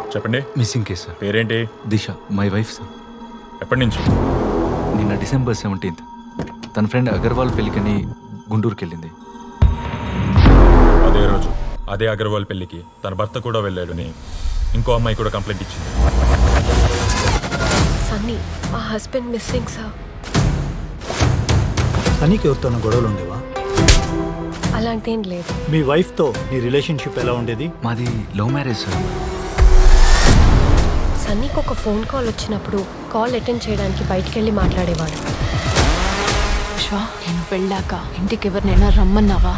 చెప్పండి missing case sir పేరేంటి దిశ my wife sir ఎప్పటి నుంచి నిన్న డిసెంబర్ సెవెంటీన్త్ తన ఫ్రెండ్ అగర్వాల్ పెళ్ళికని గుంటూరుకి వెళ్ళింది అదే రోజు అదే అగర్వాల్ పెళ్లికి తన భర్త కూడా వెళ్ళాడని ఇంకో అమ్మాయి కూడా కంప్లైంట్ ఇచ్చింది సన్నీ మా హస్బెండ్ మిస్సింగ్ సార్ సనీకి ఎవరితోనో గొడవలు ఉండేవా అలాంటిదేం లేదు మీ వైఫ్తో నీ రిలేషన్షిప్ ఎలా ఉండేది మాది లవ్ మ్యారేజ్ సార్ సన్నీకి ఒక ఫోన్ కాల్ వచ్చినప్పుడు కాల్ అటెండ్ చేయడానికి బయటికి వెళ్ళి మాట్లాడేవాడు విశ్వ నేను వెళ్ళాక ఇంటికి ఎవరినైనా రమ్మన్నావా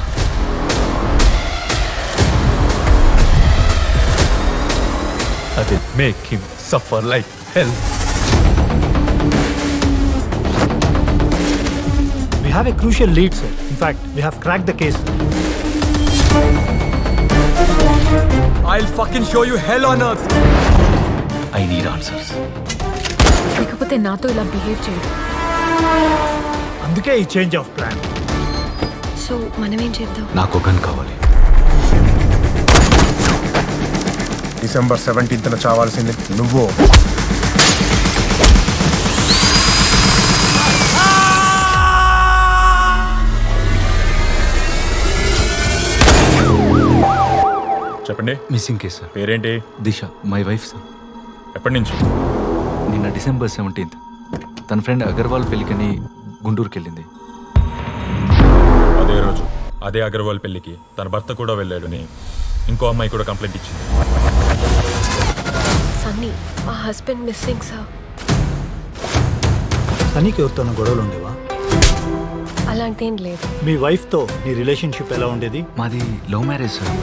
అది make him suffer like hell we have a crucial lead sir in fact we have crack the case I fucking show you hell on earth I need answers లేకపోతే నాతో ఇలా బిహేవ్ చేయడు అందుకే ఈ చేంజ్ ఆఫ్ ప్లాన్ సో మనమేం చేద్దాం నాకు gun కావాలి డిసెంబర్ సెవెంటీన్త్న చావాల్సింది నువ్వు చెప్పండి మిస్సింగ్ కేస్ సార్ పేరేంటి దిశ మై వైఫ్ సార్ ఎప్పటి నుంచి నిన్న డిసెంబర్ సెవెంటీన్త్ తన ఫ్రెండ్ అగర్వాల్ పెళ్ళికని గుంటూరుకి వెళ్ళింది అదే రోజు అదే అగర్వాల్ పెళ్లికి తన భర్త కూడా వెళ్ళాడని ఇంకో అమ్మాయి కూడా కంప్లైంట్ ఇచ్చింది సన్నీ మా హస్బెండ్ మిస్సింగ్ సార్ సనీకి ఎవరితోనో గొడవలు ఉండేవా అలాంటిదేం లేదు మీ వైఫ్తో నీ రిలేషన్షిప్ ఎలా ఉండేది మాది లవ్ మ్యారేజ్ సార్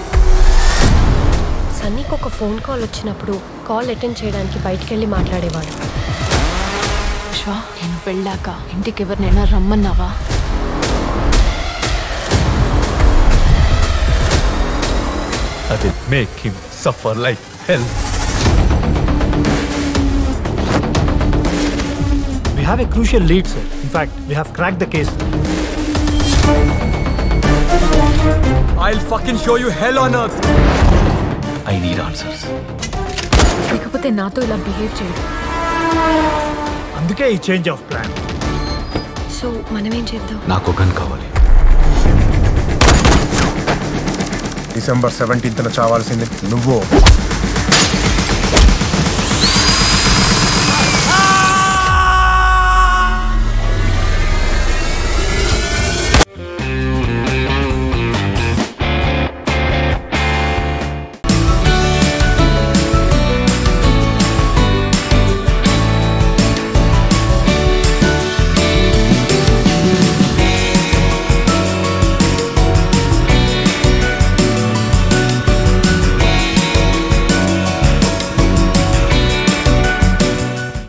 సన్నీకి ఒక ఫోన్ కాల్ వచ్చినప్పుడు కాల్ అటెండ్ చేయడానికి బయటికి వెళ్ళి మాట్లాడేవాడు విశ్వ నేను వెళ్ళాక ఇంటికి ఎవరినైనా రమ్మన్నావా అది make him suffer like hell we have a crucial lead sir in fact we have crack the case I fucking show you hell on earth I need answers లేకపోతే నాతో ఇలా బిహేవ్ చేయడు అందుకే ఈ చేంజ్ ఆఫ్ ప్లాన్ సో మనమేం చేద్దాం నాకు gun కావాలి డిసెంబర్ సెవెంటీన్త్న చావాల్సింది నువ్వు